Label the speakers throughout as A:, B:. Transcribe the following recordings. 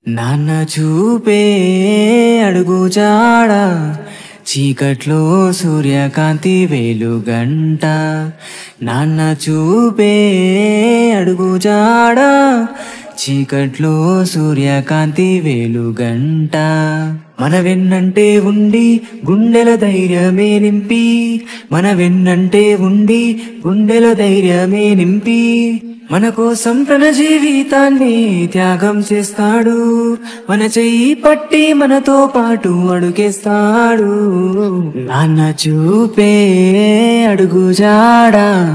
A: నాన్న చూపే అడుగు జాడ చీకట్లో సూర్యకాంతి వెలుగంట నాన్న చూపే అడుగు జాడ చీకట్లో సూర్యకాంతి వెలుగంట మన వెన్నంటే ఉండి గుండెల ధైర్యమే నింపి మన వెన్నంటే ఉండి గుండెల ధైర్యమే నింపి మన కోసం తన జీవితాన్ని త్యాగం చేస్తాడు మన చెయ్యి పట్టి మనతో పాటు అడుగేస్తాడు నాన్న చూపే అడుగు జాడ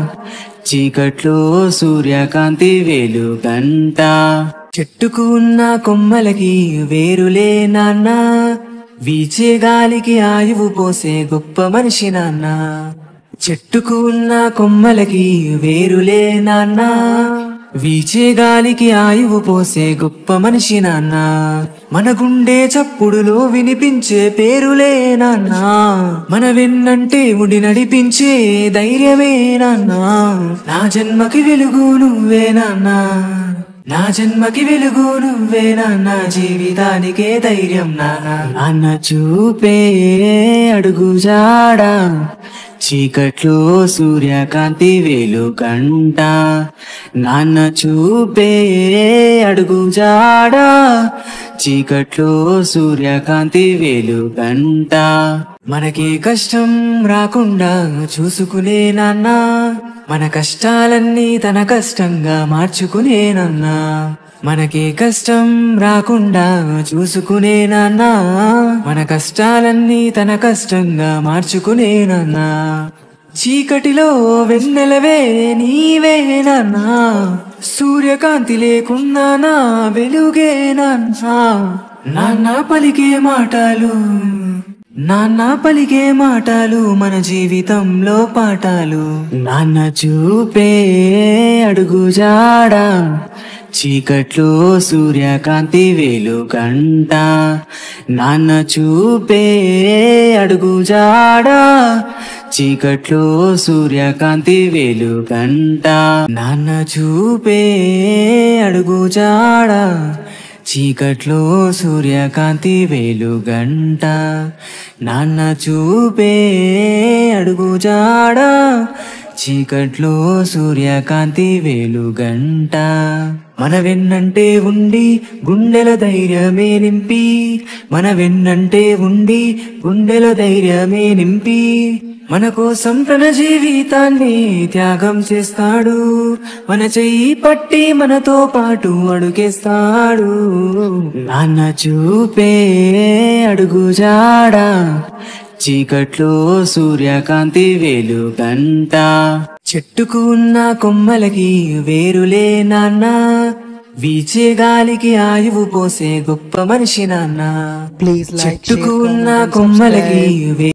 A: చీకట్లో సూర్యకాంతి వెలుగంట చెట్టుకు ఉన్న కొమ్మలకి వేరులే నాన్న వీచే గాలికి ఆయువు పోసే గొప్ప మనిషి నాన్న చెట్టుకు ఉన్న కొమ్మలకి వేరులే నాన్న వీచే గాలికి ఆయువు పోసే గొప్ప మనిషి నాన్న మన గుండె చప్పుడులో వినిపించే పేరులే నాన్న మన వెన్నంటే ముడి నడిపించే ధైర్యమే నాన్న నా జన్మకి వెలుగు నువ్వే నాన్న నా జన్మకి వెలుగు నువ్వే నాన్న జీవితానికే ధైర్యం నాన్న నాన్న చూపే అడుగు జాడా చీకట్లో సూర్యకాంతి వెలుగంట నాన్న చూపే అడుగు జాడా చీకట్లో సూర్యకాంతి వెలుగంట మనకి కష్టం రాకుండా చూసుకునే నాన్న మన కష్టాలన్నీ తన కష్టంగా మార్చుకునే నాన్న మనకి కష్టం రాకుండా చూసుకునే నాన్న మన కష్టాలన్నీ తన కష్టంగా మార్చుకునే నాన్న చీకటిలో వెన్నెలవే నీవే నాన్న సూర్యకాంతి లేకున్నా నా వెలుగే నాన్న నాన్న పలికే మాటలు నాన్న పలికే మాటలు మన జీవితంలో పాఠాలు నాన్న చూపే అడుగు జాడా చీకట్లో సూర్యకాంతి వెలుగంట నాన్న చూపే అడుగు జాడా చీకట్లో సూర్యకాంతి వెలుగంట నాన్న చూపే అడుగు జాడా చీకట్లో సూర్యకాంతి వెలుగంట నాన్న చూపే అడుగు జాడా చీకట్లో సూర్యకాంతి వెలుగంట మన వెన్నంటే ఉండి గుండెల ధైర్యమే నింపి మన వెన్నంటే ఉండి గుండెల ధైర్యమే నింపి మన కోసం తన జీవితాన్ని త్యాగం చేస్తాడు మన చెయ్యి పట్టి మనతో పాటు అడుగేస్తాడు నాన్న చూపే అడుగు జాడా చీకట్లో సూర్యకాంతి వెలుగంట చెట్టుకు ఉన్న కొమ్మలకి వేరులే నాన్న వీచే గాలికి ఆయువు పోసే గొప్ప మనిషి నాన్న
B: Please like,
A: చెట్టుకు
B: share,
A: ఉన్న
B: comment and
A: కొమ్మలకి
B: subscribe.
A: వే-